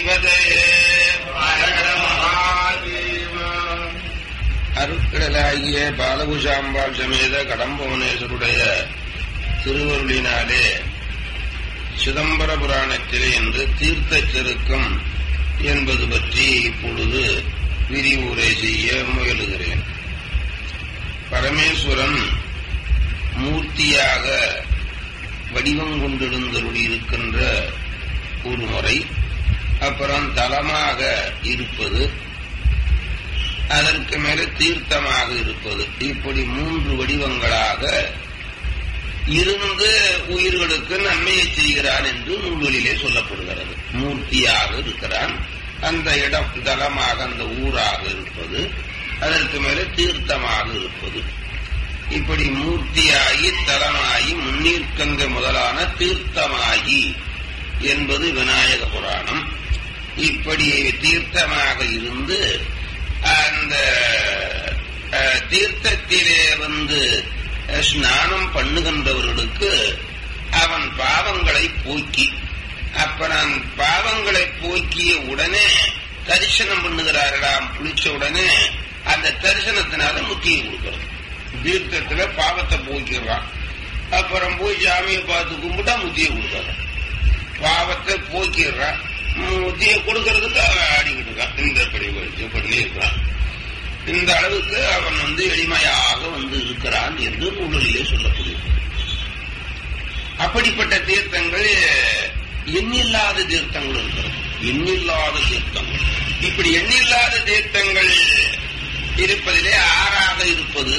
அருட்கடலாகிய பாலகுஷாம்பாள் சமேத கடம்பவனேஸ்வருடைய திருவருளினாலே சிதம்பர புராணத்திலே என்று தீர்த்த செருக்கம் என்பது பற்றி இப்பொழுது விரிவுரை செய்ய முயலுகிறேன் பரமேஸ்வரன் மூர்த்தியாக வடிவம் கொண்டிருந்தருளி இருக்கின்ற ஒரு முறை அப்புறம் தலமாக இருப்பது அதற்கு மேல தீர்த்தமாக இருப்பது இப்படி மூன்று வடிவங்களாக இருந்து உயிர்களுக்கு நன்மையை செய்கிறான் என்று நூல்களிலே சொல்லப்படுகிறது மூர்த்தியாக இருக்கிறான் அந்த இடம் தலமாக அந்த ஊராக இருப்பது அதற்கு மேல தீர்த்தமாக இருப்பது இப்படி மூர்த்தியாகி தலமாகி முன்னீர்க்கங்க முதலான தீர்த்தமாகி என்பது விநாயக புராணம் இப்படி தீர்த்தமாக இருந்து அந்த தீர்த்தத்திலே வந்து ஸ்நானம் பண்ணுகின்றவர்களுக்கு அவன் பாவங்களை போக்கி அப்புறம் பாவங்களை போக்கிய உடனே தரிசனம் பண்ணுகிறார்களாம் குளிச்ச உடனே அந்த தரிசனத்தினால முத்தியை கொடுக்கிறது தீர்த்தத்துல பாவத்தை போக்கிடுறான் அப்புறம் போய் சாமியை பார்த்து கும்பிட்டா முத்தியை கொடுக்கறான் பாவத்தை போக்கிடுறான் முத்தியை கொடுக்கறதுக்கு அவன் ஆடிக்கிட்டு இருக்கான் இந்த படி வச்சு பண்ணி இருக்கான் இந்த அளவுக்கு அவன் வந்து எளிமையாக வந்து இருக்கிறான் என்று நூலிலே சொல்லப்படுகிறது அப்படிப்பட்ட தீர்த்தங்கள் எண்ணில்லாத தீர்த்தங்கள் இருக்கிறது எண்ணில்லாத தீர்த்தங்கள் இப்படி எண்ணில்லாத தீர்த்தங்கள் இருப்பதிலே ஆறாக இருப்பது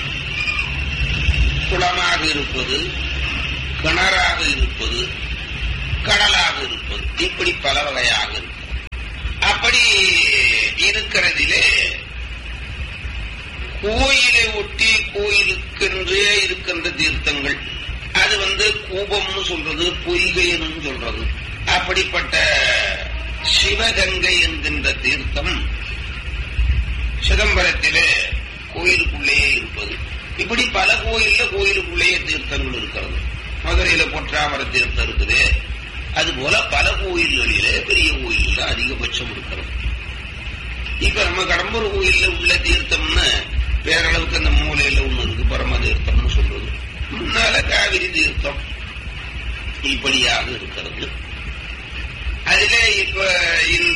குளமாக இருப்பது கிணறாக இருப்பது கடலாக இருப்பது இப்படி பல வகையாக இருக்கிறது அப்படி இருக்கிறதிலே கோயிலை ஒட்டி கோயிலுக்கென்றே இருக்கின்ற தீர்த்தங்கள் அது வந்து கூபம்னு சொல்றது பொய்கைன்னு சொல்றது அப்படிப்பட்ட சிவகங்கை என்கின்ற தீர்த்தம் சிதம்பரத்திலே கோயிலுக்குள்ளேயே இருப்பது இப்படி பல கோயில்ல கோயிலுக்குள்ளேயே தீர்த்தங்கள் இருக்கிறது மதுரையில பொற்றாமர தீர்த்தம் இருக்குது அது போல பல கோயில்களிலே பெரிய கோயில்ல அதிகபட்சம் இருக்கிறது இப்ப நம்ம கடம்பூர் கோயில்ல உள்ள தீர்த்தம்னு பேரளவுக்கு அந்த மூலையில ஒண்ணு இருக்கு பரம தீர்த்தம்னு சொல்றது முன்னால காவிரி தீர்த்தம் இப்படியாக இருக்கிறது அதுல இப்ப இந்த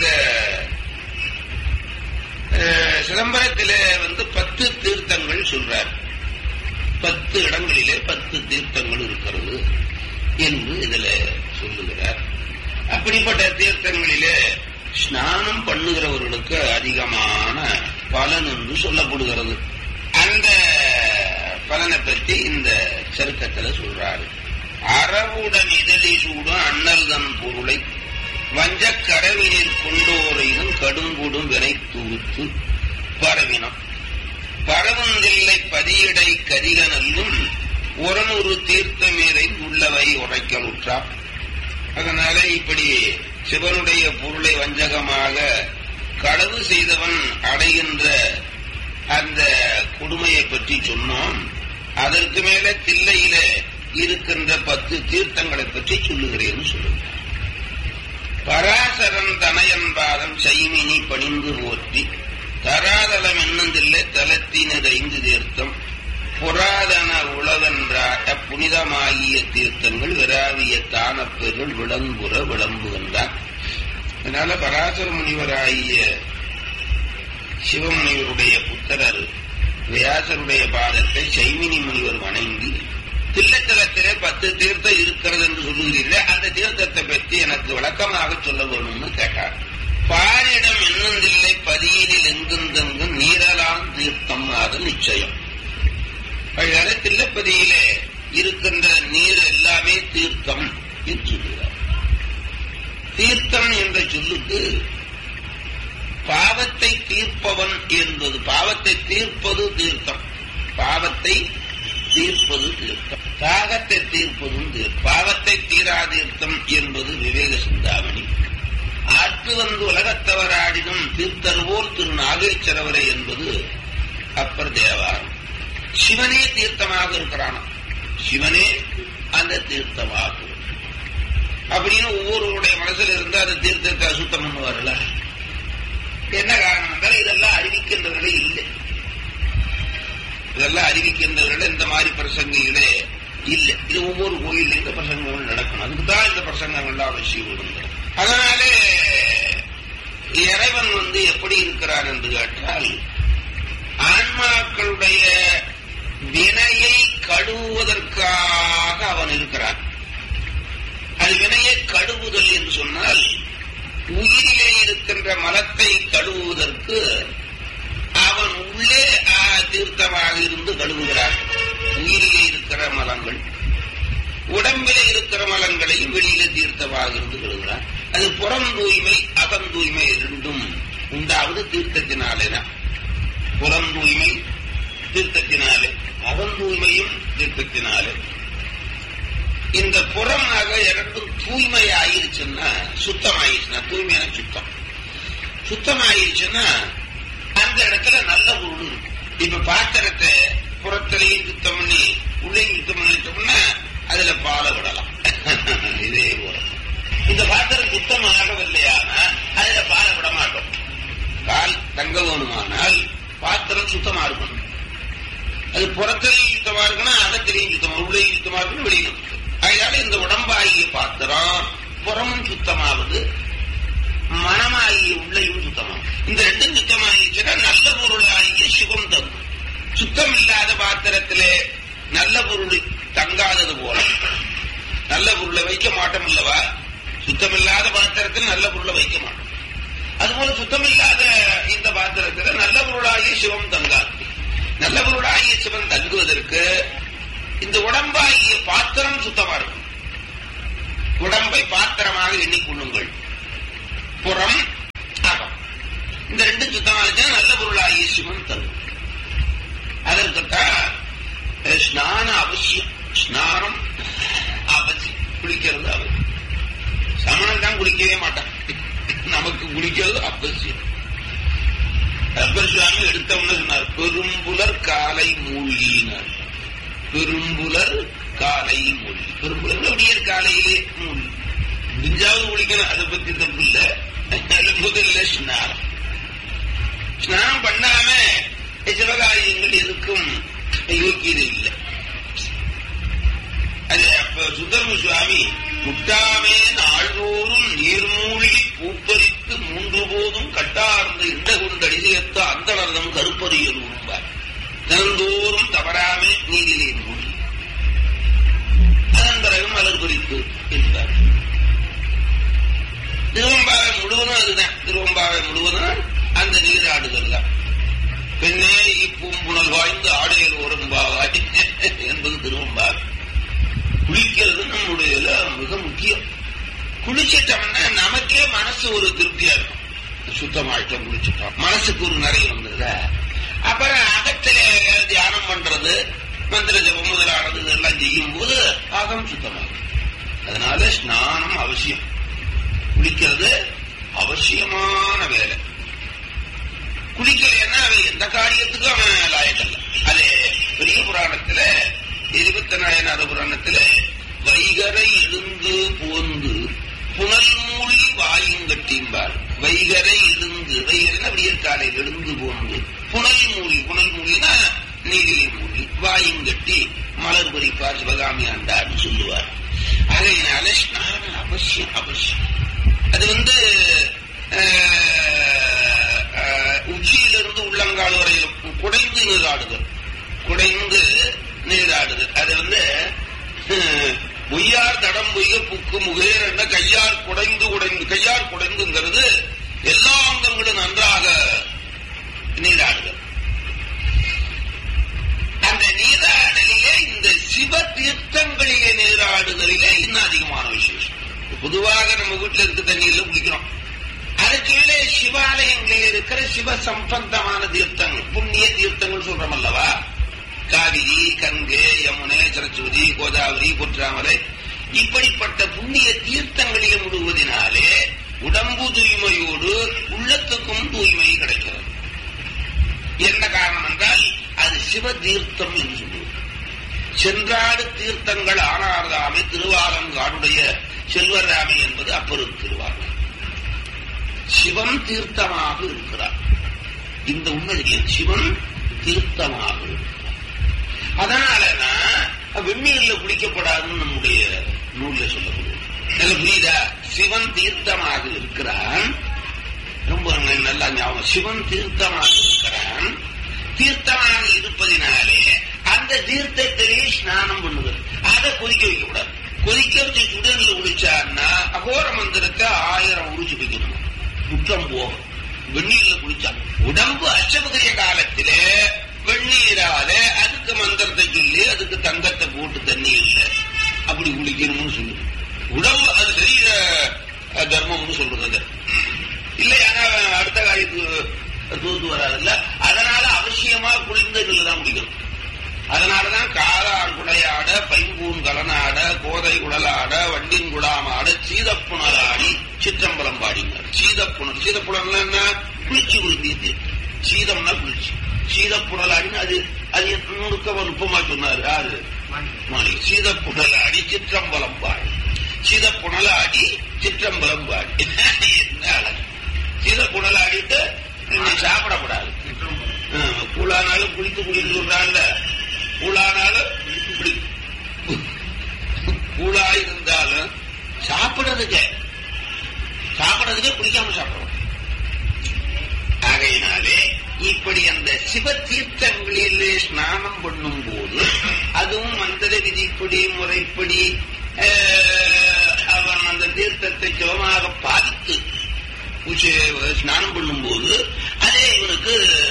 சிதம்பரத்தில வந்து பத்து தீர்த்தங்கள் சொல்றார் பத்து இடங்களிலே பத்து தீர்த்தங்கள் இருக்கிறது என்று இதுல சொல்லுகிறார் அப்படிப்பட்ட தீர்த்தங்களிலே ஸ்நானம் பண்ணுகிறவர்களுக்கு அதிகமான பலன் என்று சொல்லப்படுகிறது அந்த பலனை பற்றி இந்த சருக்கத்துல சொல்றாரு அறவுடன் இதழி சூடும் அண்ணல் தன் பொருளை வஞ்ச கரவினில் கொண்டோரையும் கடுங்கூடும் வினை தூத்து பரவினம் பரவுந்தில்லை பதியடை கரிகனல்லும் ஒரனொரு தீர்த்தமேரை உள்ளவை உரைக்கலுற்றார் அதனால இப்படி சிவனுடைய பொருளை வஞ்சகமாக களவு செய்தவன் அடைகின்ற அந்த கொடுமையை பற்றி சொன்னோம் அதற்கு மேல தில்லையில இருக்கின்ற பத்து தீர்த்தங்களை பற்றி சொல்லுகிறேன் சொல்லுங்க பராசரன் தனயன் பாதம் சைமினி பணிந்து போற்றி தராதலம் என்னந்தில்லை தலத்தினர் ஐந்து தீர்த்தம் புராதன உளவென்றாட்ட புனிதமாகிய தீர்த்தங்கள் விராவிய தானப்பெருள் விளம்புற விளம்புகின்றான் அதனால பராசர முனிவராகிய சிவமுனிவருடைய புத்தரர் வியாசருடைய பாதத்தை சைமினி முனிவர் வணங்கி தில்லத்தலத்திலே பத்து தீர்த்தம் இருக்கிறது என்று சொல்லுகிறீர்கள் அந்த தீர்த்தத்தை பற்றி எனக்கு விளக்கமாக சொல்ல வேணும்னு கேட்டார் பாரிடம் என்னந்தில்லை பதியினில் எங்குந்தெங்கும் நீரலாம் தீர்த்தம் அது நிச்சயம் அதனால தில்லப்பதியிலே இருக்கின்ற நீர் எல்லாமே தீர்த்தம் என்று சொல்லுகிறார் தீர்த்தம் என்ற சொல்லுக்கு பாவத்தை தீர்ப்பவன் என்பது பாவத்தை தீர்ப்பது தீர்த்தம் பாவத்தை தீர்ப்பது தீர்த்தம் தாகத்தை தீர்ப்பதும் தீர்த்தம் பாவத்தை தீரா தீர்த்தம் என்பது விவேக சிந்தாமணி ஆற்று வந்து உலகத்தவராடினும் தீர்த்தருவோர் திரு நாகேஸ்வரவரை என்பது அப்பர் தேவாரம் சிவனே தீர்த்தமாக இருக்கிறான் சிவனே அந்த தீர்த்தமாக அப்படின்னு ஒவ்வொருவருடைய மனசுல இருந்து அந்த தீர்த்தத்தை அசுத்தம் பண்ணுவார்ல என்ன காரணம் என்றால் இதெல்லாம் அறிவிக்கின்றவர்களே இல்லை இதெல்லாம் அறிவிக்கின்றவர்கள் இந்த மாதிரி பிரசங்கிகளே இல்லை இது ஒவ்வொரு கோயில்ல இந்த பிரசங்கங்கள் நடக்கும் அதுக்கு தான் இந்த பிரசங்கங்கள்லாம் அவசியம் இருந்தது அதனாலே இறைவன் வந்து எப்படி இருக்கிறார் என்று கேட்டால் ஆன்மாக்களுடைய வினையை கழுவுவதற்காக அவன் இருக்கிறான் அது வினையை கழுவுதல் என்று சொன்னால் உயிரிலே இருக்கின்ற மலத்தை கழுவுவதற்கு அவன் உள்ளே ஆ, தீர்த்தமாக இருந்து கழுவுகிறான் உயிரிலே இருக்கிற மலங்கள் உடம்பிலே இருக்கிற மலங்களையும் வெளியில தீர்த்தமாக இருந்து கழுவுகிறான் அது புறம் தூய்மை அகம் தூய்மை இரண்டும் உண்டாவது தீர்த்தத்தினாலேதான் புறம் தூய்மை தீர்த்தத்தினாலே அகம் தூய்மையும் தீர்த்தத்தினாலே இந்த புறமாக இரண்டும் தூய்மை ஆயிருச்சுன்னா சுத்தம் ஆயிருச்சுன்னா தூய்மையான சுத்தம் சுத்தம் ஆயிருச்சுன்னா அந்த இடத்துல நல்ல பொருள் இருக்கும் இப்ப பாத்திரத்தை புறத்திலையும் சுத்தம் பண்ணி உள்ளேயும் சுத்தம் பண்ணிட்டோம்னா அதுல பாலை விடலாம் இதே போல இந்த பாத்திரம் சுத்தம் ஆகவில்லையானா அதுல பாலை விட மாட்டோம் பால் தங்க வேணுமானால் பாத்திரம் சுத்தமா இருக்கணும் அது புறத்திலையும் சுத்தமா இருக்கணும் அகத்திலையும் சுத்தமா உள்ளேயும் சுத்தமா இருக்கணும் வெளியிலும் சுத்தம். அதனால இந்த உடம்பாகிய பாத்திரம் புறமும் சுத்தமாவது மனமாகிய உள்ளையும் சுத்தமாகும் இந்த ரெண்டும் சுத்தமாகிச்சுன்னா நல்ல பொருளாகிய சுகம் தங்கும் சுத்தம் இல்லாத பாத்திரத்திலே நல்ல பொருள் தங்காதது போல நல்ல பொருளை வைக்க மாட்டோம் அல்லவா சுத்தமில்லாத பாத்திரத்தில் நல்ல பொருளை வைக்க மாட்டோம் அதுபோல சுத்தமில்லாத இந்த பாத்திரத்தில் நல்ல பொருளாகிய சிவம் தங்காது நல்ல பொருளாகிய சிவம் தங்குவதற்கு இந்த உடம்பாகிய பாத்திரம் சுத்தமா இருக்கும் உடம்பை பாத்திரமாக எண்ணிக்கொள்ளுங்கள் புறம் அகம் இந்த ரெண்டும் சுத்தமா இருந்தா நல்ல பொருளாகிய சிவம் தங்கும் அதற்குத்தான் அஹ், ஸ்நானம் அவசியம் ஸ்நானம் அவசியம் குளிக்கிறது அவசியம் சமணன் தான் குளிக்கவே மாட்டான் நமக்கு குளிக்கிறது அவசியம் ரப்பர் சுவாமி எடுத்தவங்க சொன்னார் பெரும்புலர் காலை மூழ்கினார் பெரும்புலர் காலை மூழ்கி பெரும்புலர் விடியற் காலையிலே மூழ்கி முடிஞ்சாவது குளிக்கணும் அதை பத்தி தப்பு இல்ல அது முதல்ல ஸ்நானம் ஸ்நானம் பண்ணாம சிவகாரியங்கள் எதுக்கும் யோக்கியது இல்லை அது அப்ப சுந்தரம சுவாமி முட்டாமே நாள்தோறும் நீர்மூழ்கி பூப்பறித்து மூன்று போதும் கட்டார்ந்த இண்ட கொண்டடிசேர்த்த அந்தனர்தம் கருப்பறியல் உண்பார் தினந்தோறும் தவறாமே நீரிலே மூழ்கி அதன் பிறகு மலர் குறிப்பு என்றார் திருவம்பாவை முழுவதும் அதுதான் திருவம்பாவை முழுவதும் அந்த நீராடுதல் தான் பெண்ணே இப்பூம்புணல் வாய்ந்து ஆடையில் ஒரும்பாவாய் என்பது திருவம்பாவை குளிக்கிறது நம்முடைய மிக முக்கியம் குளிச்சிட்டோம்னா நமக்கே மனசு ஒரு திருப்தியா இருக்கும் சுத்தமாயிட்டோம் குளிச்சிட்டோம் மனசுக்கு ஒரு நிறைய வந்ததுல அப்புறம் அகத்தில தியானம் பண்றது மந்திர ஜபம் முதலானது இதெல்லாம் செய்யும் போது அகம் சுத்தமாகும் அதனால ஸ்நானம் அவசியம் குளிக்கிறது அவசியமான வேலை குளிக்கலைன்னா அவன் எந்த காரியத்துக்கும் அவன் லாயக்கல்ல அது பெரிய புராணத்துல இருபத்தி நாயனாறு புராணத்துல வைகரை எழுந்து போந்து புனல் மூழ்கி வாயும் கட்டிம்பார் வைகரை எழுந்து வைகரைனா விடியற் காலையில் எழுந்து போந்து புனல் மூழ்கி புனல் மூழ்கினா நீரில் மூழ்கி வாயும் கட்டி மலர் பறிப்பார் சிவகாமி ஆண்டார்னு சொல்லுவார் ஆகையினால ஸ்நானம் அவசியம் அவசியம் அது வந்து அஹ், அஹ், உச்சியிலிருந்து உள்ளங்கால் வரையிலும் குடைந்து நீராடுதல் குடைந்து நீராடுதல் அது வந்து அஹ், பொய்யார் தடம் பொய்ய புக்கு முகேர் என்ற கையால் குடைந்து குடைந்து கையால் குடைந்துங்கிறது எல்லா அங்கங்களும் நன்றாக நீராடுதல் அந்த நீராடலிலே இந்த சிவ தீர்த்தங்களிலே நீராடுதலிலே இன்னும் அதிகமான விசேஷம் பொதுவாக நம்ம வீட்டுல இருக்க தண்ணீர்ல குளிக்கிறோம் அது கீழே சிவாலயங்களில் இருக்கிற சிவ சம்பந்தமான தீர்த்தங்கள் புண்ணிய தீர்த்தங்கள் சொல்றோம் அல்லவா காவிரி கங்கை யமுனை சரஸ்வதி கோதாவரி குற்றாமலை இப்படிப்பட்ட புண்ணிய தீர்த்தங்களில் முழுவதினாலே உடம்பு தூய்மையோடு உள்ளத்துக்கும் தூய்மை கிடைக்கிறது என்ன காரணம் என்றால் அது சிவ தீர்த்தம் என்று சொல்லுவது சென்றாடு தீர்த்தங்கள் ஆனார்தாமே திருவாலங்காடுடைய செல்வராமி என்பது அப்பொருள் திருவாரூர் சிவன் தீர்த்தமாக இருக்கிறார் இந்த உண்மை தெரியும் சிவன் தீர்த்தமாக இருக்கிறார் அதனாலதான் வெந்நீர்ல குளிக்கப்படாதுன்னு நம்முடைய நூல்ல சொல்லப்படுது நல்ல புரியுதா சிவன் தீர்த்தமாக இருக்கிறான் ரொம்ப நல்லா ஞாபகம் சிவன் தீர்த்தமாக இருக்கிறான் தீர்த்தமாக இருப்பதினாலே அந்த தீர்த்தத்திலே ஸ்நானம் பண்ணுவது அதை கொதிக்க வைக்கக்கூடாது கொதிக்க வச்சு சுடன்ல குளிச்சான்னா அகோர மந்திரத்தை ஆயிரம் உரிச்சு வைக்கணும் குற்றம் போகும் வெந்நீர்ல குளிச்சா உடம்பு அச்சபுதிரிய காலத்திலே வெந்நீரால அதுக்கு மந்திரத்தை சொல்லி அதுக்கு தங்கத்தை போட்டு தண்ணீர்ல அப்படி குளிக்கணும்னு சொல்லுது உடம்பு அது சரீர தர்மம்னு சொல்றது இல்லையா அடுத்த காரியத்துக்கு தூத்து வராதுல்ல அதனால அவசியமா குளிர்ந்த தான் குடிக்கணும் அதனாலதான் காலார் குடையாட பைம்பூன் கலனாட கோதை குடலாட வண்டின் குடாமாட சீதப்புணராடி சிற்றம்பலம் பாடினார் சீதப்புணர் சீதப்புணர்னா என்ன குளிச்சு குளிர்ந்தீர்த்து சீதம்னா குளிச்சு சீதப்புணலாடின்னு அது அது நுணுக்க நுட்பமா சொன்னார் யாரு மாணிக்க சீதப்புணலாடி சிற்றம்பலம் பாடி சீதப்புணலாடி சிற்றம்பலம் பாடி என்ன அழகு சீதப்புணலாடிட்டு நீ சாப்பிடக்கூடாது கூழானாலும் குளித்து குளித்து சொல்றான்ல கூழானாலும் கூழா இருந்தாலும் சாப்பிடுறதுக்கு சாப்பிடுறதுக்கே குளிக்காம சாப்பிடணும் ஆகையினாலே இப்படி அந்த சிவ தீர்த்தங்களிலே ஸ்நானம் பண்ணும் போது அதுவும் மந்திர விதிப்படி முறைப்படி அவன் அந்த தீர்த்தத்தை சிவமாக பாதித்து ஸ்நானம் பண்ணும் போது அதே இவனுக்கு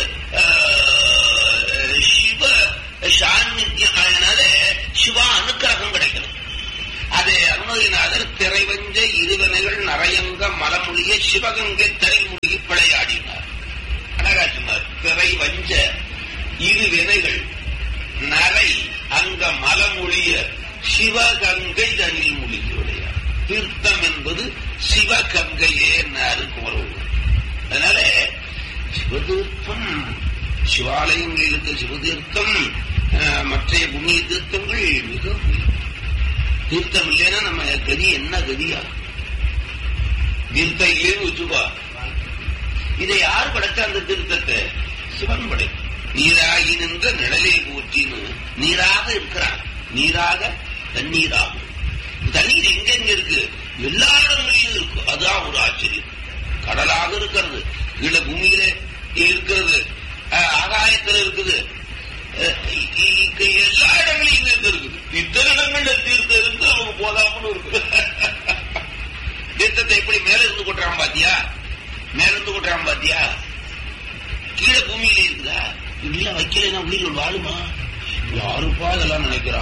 சிவ சாநித்தியம் அதனால சிவா அனுக்கிரகம் கிடைக்கணும் அதை அருணகிரிநாதர் திரைவஞ்ச இருவனைகள் நரையங்க மலமொழிய சிவகங்கை திரைமொழியை விளையாடினார் அழகா சொன்னார் திரை வஞ்ச இரு வினைகள் நரை அங்க மலமொழிய சிவகங்கை தனில் மொழியுடைய தீர்த்தம் என்பது சிவகங்கையே குமரவு அதனால சிவதீர்த்தம் சிவாலயங்களில் இருக்க சிவதீர்த்தம் மற்ற புண்ணிய தீர்த்தங்கள் மிக தீர்த்தம் இல்லைன்னா நம்ம கதி என்ன கதியா தீர்த்தம் இல்லைன்னு வச்சுக்கோ இதை யார் படைச்ச அந்த தீர்த்தத்தை சிவன் படை நீராகி நின்ற நிழலை போற்றின்னு நீராக இருக்கிறான் நீராக தண்ணீராகும் தண்ணீர் எங்க எங்க இருக்கு எல்லா இடங்களிலும் இருக்கு அதுதான் ஒரு ஆச்சரியம் கடலாக இருக்கிறது கீழே பூமியில இருக்கிறது ஆகாயத்தில் இருக்குது எல்லா இடங்களையும் தீர்த்து இருக்குது இத்தனை இடங்கள்ல தீர்த்து இருந்து நமக்கு போதாமனு இருக்கு தீர்த்தத்தை எப்படி மேல இருந்து கொட்டுறான் பாத்தியா மேல இருந்து கொட்டுறான் பாத்தியா கீழே பூமியில இருக்குதா இல்ல வைக்கலன்னா உயிர்கள் வாழுமா யாருப்பா இதெல்லாம் நினைக்கிறா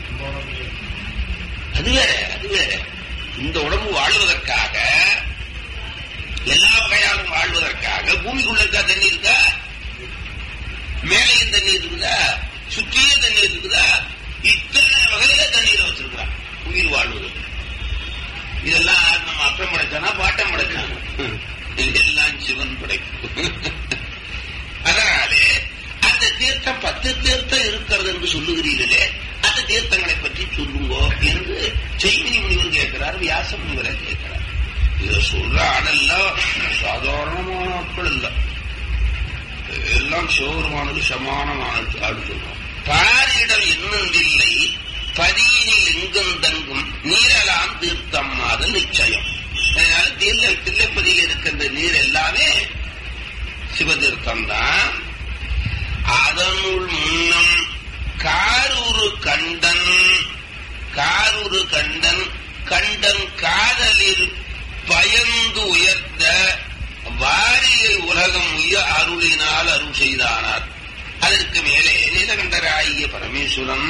அது வேற அது வேற இந்த உடம்பு வாழ்வதற்காக எல்லா வகையாலும் வாழ்வதற்காக பூமிக்குள்ள இருக்கா தண்ணி இருக்கா மேலையும் தண்ணீர் இருக்குதா சுற்றியே தண்ணீர் இருக்குதா இத்தனை வகையில தண்ணீரை வச்சிருக்கிறான் உயிர் வாழ்வதற்கு இதெல்லாம் நம்ம அப்பம் படைச்சானா பாட்டம் படைச்சாங்க எல்லாம் சிவன் படைப்பு அதனாலே அந்த தீர்த்தம் பத்து தீர்த்தம் இருக்கிறது என்று சொல்லுகிறீர்களே அந்த தீர்த்தங்களை பற்றி சொல்லுங்கோ என்று செய்வினி முனிவர் கேட்கிறார் வியாச முனிவரை கேட்கிறார் இத சொல்ற ஆடெல்லாம் சாதாரணமான ஆட்கள் இல்ல எல்லாம் சிவபெருமானுக்கு சமானமானது ஆடு சொல்றோம் பாரிடம் என்னொன்றில்லை பதியினில் எங்கும் தங்கும் நீரெல்லாம் தீர்த்தம் அது நிச்சயம் அதனால தீர்ல தில்லைப்பதியில் இருக்கின்ற நீர் எல்லாமே சிவதீர்த்தம் தான் அதனுள் முன்னம் காரூரு கண்டன் காரூரு கண்டன் கண்டன் காதலில் பயந்து உயர்த்த வாரியை உலகம் உய அருளினால் அருள் செய்தானார் அதற்கு மேலே நீலகண்டராகிய பரமேஸ்வரன்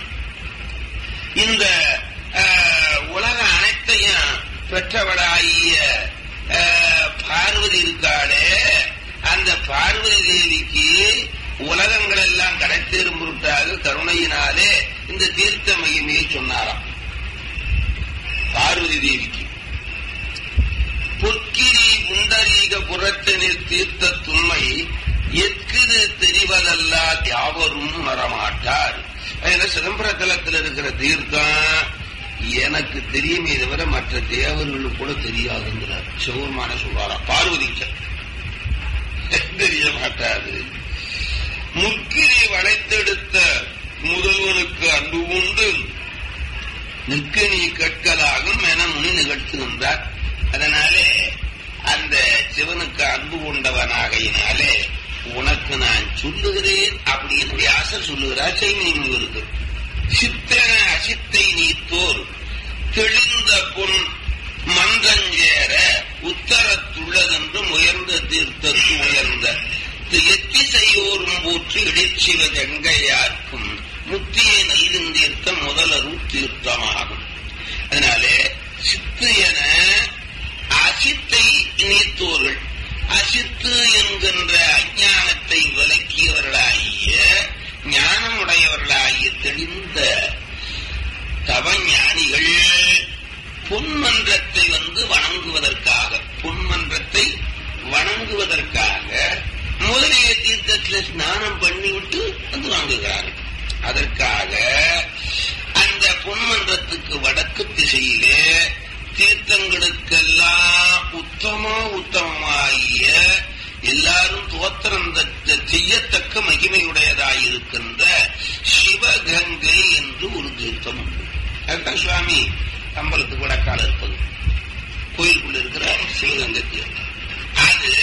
இந்த உலக அனைத்தையும் பெற்றவளாகிய பார்வதி இருக்காளே அந்த பார்வதி தேவிக்கு உலகங்கள் எல்லாம் கடைத்தேறும் பொருட்டாக கருணையினாலே இந்த தீர்த்த மகிமையை சொன்னாராம் பார்வதி தேவிக்கு பொற்கிரி புண்டரீக புறத்தனில் தீர்த்த துண்மை எற்கிது தெரிவதல்லா யாவரும் மறமாட்டார் அதுல சிதம்பர தலத்தில் இருக்கிற தீர்த்தம் எனக்கு தெரியுமே தவிர மற்ற தேவர்களுக்கு கூட தெரியாதுங்கிறார் சிவருமான சொல்றாரா பார்வதி தெரிய மாட்டாது முக்கிரி வளைத்தெடுத்த முதல்வனுக்கு அன்பு உண்டு நிற்க நீ கற்கலாகும் என முனி நிகழ்த்துகின்றார் அதனாலே அந்த சிவனுக்கு அன்பு கொண்டவனாகையினாலே உனக்கு நான் சொல்லுகிறேன் அப்படின்னு வியாசர் சொல்லுகிறார் செய்தி முனிவருக்கு சித்தன அசித்தை நீத்தோர் தெளிந்த பொன் மன்றஞ்சேர உத்தரத்துள்ளதென்றும் உயர்ந்த தீர்த்தத்து உயர்ந்த எத்திசையோரும் போற்றி இடைச்சிவ கங்கையார்க்கும் முத்தியை நல்கும் தீர்த்தம் முதலரும் தீர்த்தமாகும் அதனாலே சித்து என அசித்தை நீத்தோர்கள் அசித்து என்கின்ற அஞ்ஞானத்தை விலக்கியவர்களாகிய ஞானமுடையவர்களாகிய தெளிந்த தவஞானிகள் பொன்மன்றத்தை வந்து வணங்குவதற்காக பொன்மன்றத்தை வணங்குவதற்காக முதலிய தீர்த்தத்தில் ஸ்நானம் பண்ணிவிட்டு வந்து வாங்குகிறார்கள் அதற்காக அந்த பொன்மன்றத்துக்கு வடக்கு திசையிலே தீர்த்தங்களுக்கெல்லாம் உத்தம உத்தமமாகிய எல்லாரும் தோத்திரம் செய்யத்தக்க மகிமையுடையதாயிருக்கின்ற சிவகங்கை என்று ஒரு தீர்த்தம் உண்டு அதுதான் சுவாமி அம்பலத்துக்கு வடக்கால இருப்பது கோயிலுக்குள்ள இருக்கிற சிவகங்கை தீர்த்தம் அது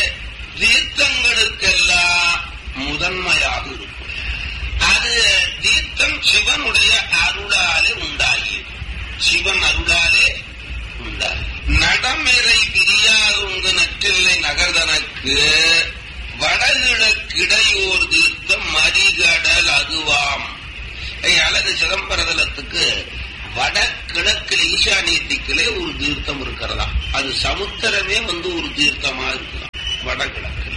தீர்த்தங்களுக்கெல்லாம் முதன்மையாக இருக்கும் அது தீர்த்தம் சிவனுடைய அருளாலே உண்டாகியது சிவன் அருளாலே உண்டாகி நடமிறை பிரியாத உங்க நற்றில்லை நகர்தனக்கு வடகிழக்கிடையோர் தீர்த்தம் மறிகடல் அதுவாம் அல்லது சிதம்பரதலத்துக்கு வடகிழக்கில் ஈசானிய திக்கிலே ஒரு தீர்த்தம் இருக்கிறதா அது சமுத்திரமே வந்து ஒரு தீர்த்தமா இருக்கலாம் வடகிழக்கு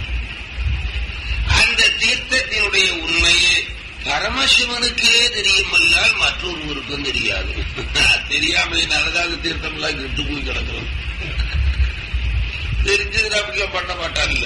அந்த தீர்த்தத்தினுடைய உண்மையே பரமசிவனுக்கே தெரியுமல்லால் மற்றொருவருக்கும் தெரியாது தெரியாம நல்லதாக தீர்த்தம் எல்லாம் கெட்டு போய் கிடக்கிறோம் தெரிஞ்சது அப்படிலாம் பண்ண மாட்டாங்க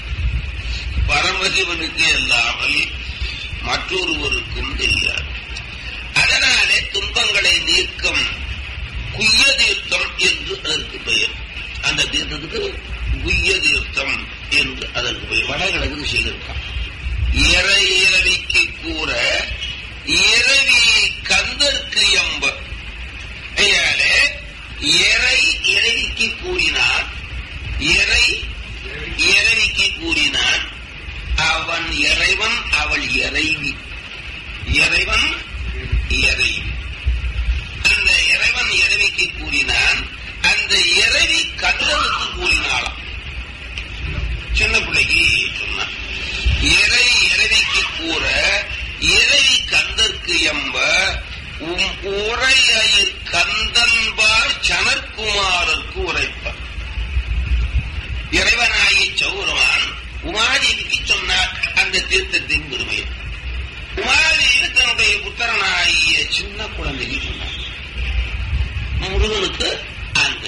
பரமசிவனுக்கு அல்லாமல் மற்றொருவருக்கும் தெரியாது அதனாலே துன்பங்களை நீக்கம் குய்ய தீர்த்தம் என்று அதற்கு பெயர் அந்த தீர்த்தத்துக்கு குய்ய தீர்த்தம் என்று அதற்கு பெயர் வடகிழக்கு செய்திருக்கான் இறை இரவிக்கு கூற இரவி கந்தற்கு எம்ப ஐயாலே இறை இறைவிக்கு கூறினான் இறை இறைவிக்கு கூறினான் அவன் இறைவன் அவள் இறைவி இறைவன் இறைவி அந்த இறைவன் இறைவிக்கு கூறினான் அந்த இறைவி கந்தனுக்கு கூறினாளாம் சின்ன பிள்ளைக்கு சொன்னான் இறை இறைவிக்கு கூற இறை கந்தற்கு எம்ப உம் உரையயிர் கந்தன்பார் சனற்குமாரருக்கு உரைப்பார் இறைவனாகிய சௌரவான் உமாதேவிக்கு சொன்னார் அந்த தீர்த்தத்தின் பெருமையை உமாதேவி தன்னுடைய புத்திரனாகிய சின்ன குழந்தைக்கு சொன்னார் முருகனுக்கு அந்த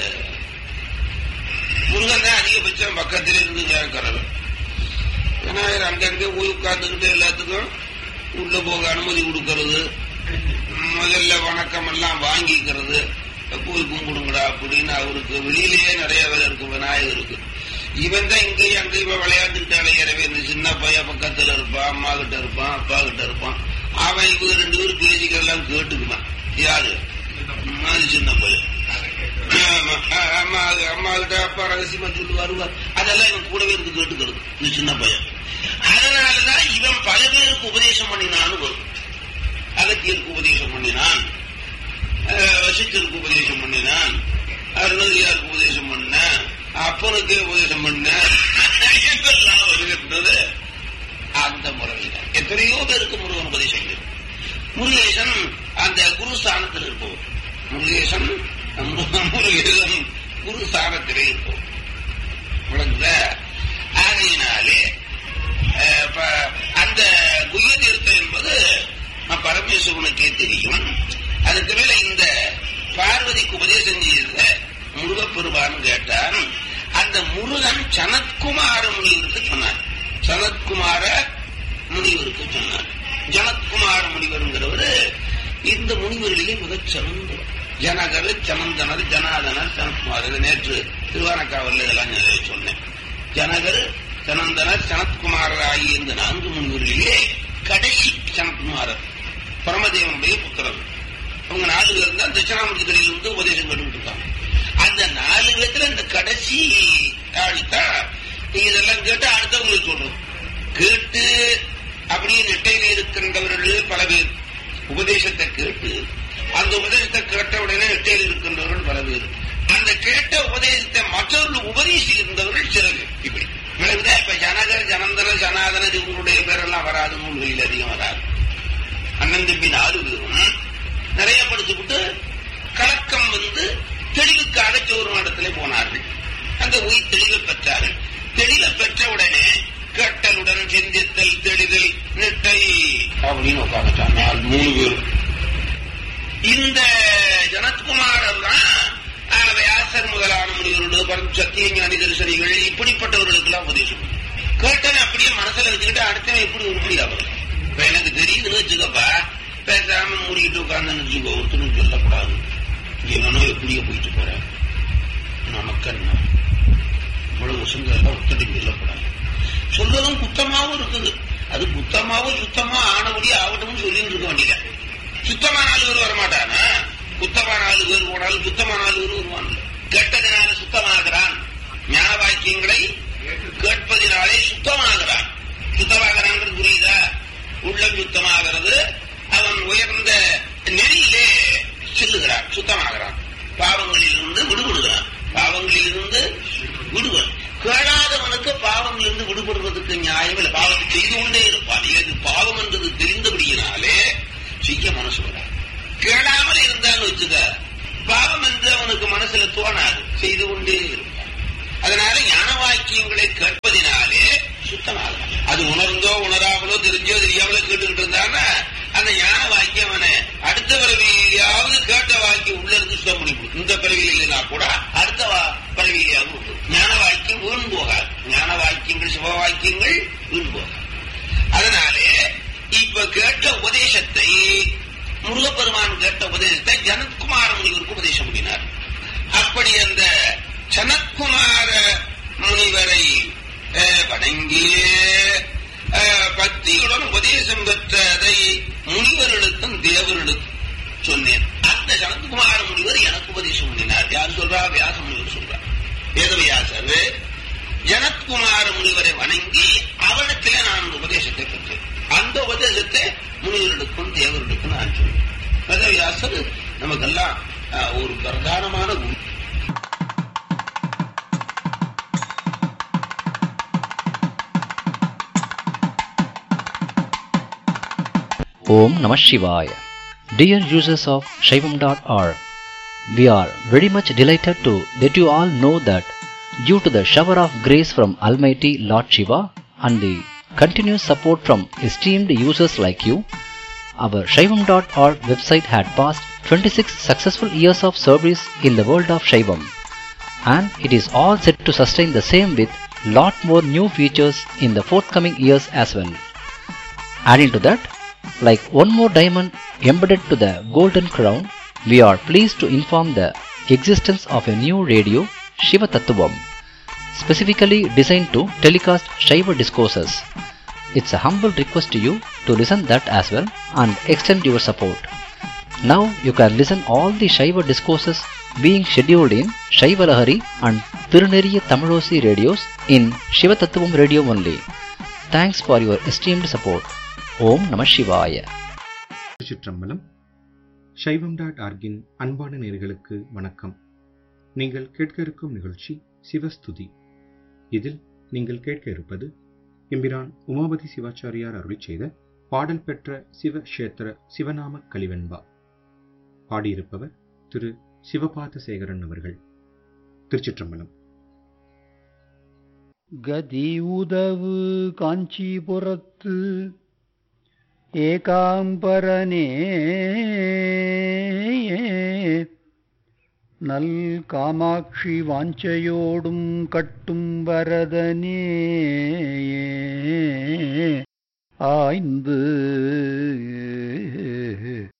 முருகன் தான் அதிகபட்சம் பக்கத்தில் இருந்து கேட்கிறது விநாயகர் அங்கங்கே போய் உட்கார்ந்துக்கிட்டு எல்லாத்துக்கும் உள்ள போக அனுமதி கொடுக்கறது முதல்ல வணக்கம் எல்லாம் வாங்கிக்கிறது போய் கும்பிடுங்கடா அப்படின்னு அவருக்கு வெளியிலேயே நிறைய வேலை இருக்கு விநாயகருக்கு இவன் தான் இங்கேயும் அங்கேயும் விளையாண்டுக்கிட்டு அலையிறவே இந்த சின்ன பையன் பக்கத்துல இருப்பான் அம்மா கிட்ட இருப்பான் அப்பா கிட்ட இருப்பான் அவன் இவங்க ரெண்டு பேரும் பேசிக்கிறதெல்லாம் கேட்டுக்குவான் யாரு அது சின்ன பையன் அம்மா அம்மா கிட்ட அப்பா ரகசியமா சொல்லி வருவார் அதெல்லாம் இவன் கூடவே இருந்து கேட்டுக்கிறது இந்த சின்ன பையன் அதனாலதான் இவன் பல பேருக்கு உபதேசம் பண்ணினான்னு வரும் அகத்தியருக்கு உபதேசம் பண்ணினான் வசித்தருக்கு உபதேசம் பண்ணினான் அருணகிரியாருக்கு உபதேசம் பண்ண அப்பனுக்கே உபதேசம் பண்ண எல்லாம் வருகின்றது அந்த முறையில் எத்தனையோ பேருக்கு முருகன் உபதேசம் முருகேசன் அந்த குரு ஸ்தானத்தில் இருப்போம் முருகேசன் முருகேசன் குரு ஸ்தானத்திலே இருப்போம் விளங்குத ஆகையினாலே அந்த குய்ய தீர்த்தம் என்பது பரமேஸ்வரனுக்கே தெரியும் அதுக்கு மேல இந்த பார்வதிக்கு உபதேசம் செய்த முருகப்பெருமான் கேட்டான் அந்த முருகன் சனத்குமார முனிவருக்கு சொன்னார் சனத்குமார முனிவருக்கு சொன்னார் ஜனத்குமார முனிவருங்கிறவர் இந்த முனிவரிலேயே மிகச் சிறந்தவர் ஜனகர் சமந்தனர் ஜனாதனர் சனத்குமார் இது நேற்று திருவானக்காவல்ல இதெல்லாம் நான் சொன்னேன் ஜனகர் சனந்தனர் சனத்குமாரர் ஆகிய இந்த நான்கு முன்வரிலேயே கடைசி சனத்குமாரர் பரமதேவனுடைய புத்திரர் அவங்க நாலு பேர் தான் தட்சிணாமூர்த்திகளில் இருந்து உபதேசம் கட்டுக்கிட்டு இருக்காங்க அந்த நாலு பேத்துல இந்த கடைசி ஆள்தான் இதெல்லாம் கேட்டு அடுத்தவங்களுக்கு சொல்றோம் கேட்டு அப்படியே நெட்டையில் இருக்கின்றவர்கள் பல பேர் உபதேசத்தை கேட்டு அந்த உபதேசத்தை கேட்ட உடனே நெட்டையில் இருக்கின்றவர்கள் பல பேர் அந்த கேட்ட உபதேசத்தை மற்றவர்கள் உபதேசி இருந்தவர்கள் சில பேர் இப்படி விளங்குதா இப்ப ஜனகர் ஜனந்தர ஜனாதனர் இவங்களுடைய பேரெல்லாம் வராது நூல்களில் அதிகம் வராது அண்ணன் தம்பி நாலு பேரும் நிறைய படிச்சுவிட்டு கலக்கம் வந்து தெளிவுக்காக சோறு இடத்துல போனார்கள் அங்க போய் தெளிவை பெற்றார்கள் தெளிவை பெற்ற உடனே கேட்டலுடன் சிந்தித்தல் தெளிதல் நிட்டை அப்படின்னு உட்காந்துட்டாங்க நாலு மூணு பேரும் இந்த ஜனத்குமாரர் தான் ஆஹ், வியாசர் முதலான முனிவரோடு பரம் சத்தியஞானி தரிசனிகள் இப்படிப்பட்டவர்களுக்கு எல்லாம் உபதேசம் கேட்டனை அப்படியே மனசுல வச்சுக்கிட்டு அடுத்தவன் எப்படி உருப்படியாகும் இப்ப எனக்கு தெரியுதுன்னு வச்சுக்கப்பா பேசாம மூடிட்டு உட்கார்ந்து வச்சுக்கோ ஒருத்தனும் சொல்லக்கூடாது எவனோ எப்படியோ போயிட்டு போறேன் நமக்கு என்ன இவ்வளவு வசங்க எல்லாம் ஒருத்தனையும் சொல்லக்கூடாது சொல்றதும் குத்தமாவும் இருக்குது அது குத்தமாவும் சுத்தமா ஆனபடி ஆகட்டும்னு சொல்லிட்டு இருக்க வேண்டியல சுத்தமான நாலு பேர் வரமாட்டானா குத்தமான நாலு பேர் போனாலும் சுத்தமான நாலு பேர் வருவான் கேட்டதினால சுத்தமாகிறான் ஞான வாக்கியங்களை கேட்பதினாலே சுத்தமாகிறான் சுத்தமாகிறான் புரியுதா உள்ளம் சுத்தமாகிறது அவன் உயர்ந்த நெறியிலே செல்லுகிறான் சுத்தமாகிறான் பாவங்களிலிருந்து விடுபடுகிறான் பாவங்களிலிருந்து விடுபடு கேளாதவனுக்கு பாவங்களிலிருந்து விடுபடுவதற்கு நியாயம் இல்லை பாவத்தை செய்து கொண்டே இருப்பான் ஏது பாவம் என்றது தெரிந்தபடியினாலே செய்ய மனசு வராது கேளாமல் இருந்தான்னு வச்சுக்க பாவம் என்று அவனுக்கு மனசுல தோணாது செய்து கொண்டே இருப்பான் அதனால ஞான வாக்கியங்களை கேட்பதினாலே சுத்தமாகும் அது உணர்ந்தோ உணராமலோ தெரிஞ்சோ தெரியாமலோ கேட்டுக்கிட்டு இருந்தான்னா அந்த ஞான வாக்கியம் அவனை அடுத்த பிறவியாவது கேட்ட வாக்கியம் உள்ள இருந்து சுத்தம் பண்ணி கொடுக்கும் இந்த பிறவியில் இல்லைன்னா கூட அடுத்த வா- பிறவியிலாவது உண்டு. ஞான வாக்கியம் வீண் போகாது ஞான வாக்கியங்கள் சிவ வாக்கியங்கள் வீண் போகாது அதனாலே இப்ப கேட்ட உபதேசத்தை முருகப்பெருமான் கேட்ட உபதேசத்தை ஜனத்குமார முனிவருக்கு உபதேசம் பண்ணினார் அப்படி அந்த சனத்குமார முனிவரை அஹ், வணங்கி அஹ், பக்தியுடன் உபதேசம் பெற்றதை முனிவர்களுக்கும் தேவர்களுக்கும் சொன்னேன் அந்த சனத்குமார முனிவர் எனக்கு உபதேசம் பண்ணினார் யார் சொல்றா வியாச முனிவர் சொல்றார் வேதவியாசர் ஜனத்குமார முனிவரை வணங்கி அவரிடத்திலே நான் அந்த உபதேசத்தை பெற்றேன் அந்த உபதேசத்தை முனிவர்களுக்கும் தேவர்களுக்கும் நான் சொன்னேன் வேதவியாசர் நமக்கெல்லாம் அஹ், ஒரு பிரதானமான குரு Om Namah Shivaya. Dear users of Shaivam.org, we are very much delighted to let you all know that due to the shower of grace from Almighty Lord Shiva and the continuous support from esteemed users like you, our Shaivam.org website had passed 26 successful years of service in the world of Shaivam and it is all set to sustain the same with lot more new features in the forthcoming years as well. Adding to that, like one more diamond embedded to the golden crown, we are pleased to inform the existence of a new radio, Shiva Tattvam, specifically designed to telecast Shiva discourses. It's a humble request to you to listen that as well and extend your support. Now you can listen all the Shiva discourses being scheduled in Shiva Lahari and Tiruneriya Tamilosi radios in Shiva Tattvam radio only. Thanks for your esteemed support. ஓம் நம சிவாய திருச்சிற்றம்பலம் சைவம் dot ஆர்கின் அன்பான நேர்களுக்கு வணக்கம் நீங்கள் கேட்க இருக்கும் நிகழ்ச்சி சிவஸ்துதி இதில் நீங்கள் கேட்க இருப்பது எம்பிரான் உமாபதி சிவாச்சாரியார் அருளிச் செய்த பாடல் பெற்ற சிவ கஷேத்திர சிவநாம கலிவெண்பா பாடியிருப்பவர் திரு சிவபாத சேகரன் அவர்கள் திருச்சிற்றம்பலம் கதி உதவு காஞ்சிபுரத்து ஏகாம்பரனே நல் காமாட்சி வாஞ்சையோடும் கட்டும் வரதனே ஆய்ந்து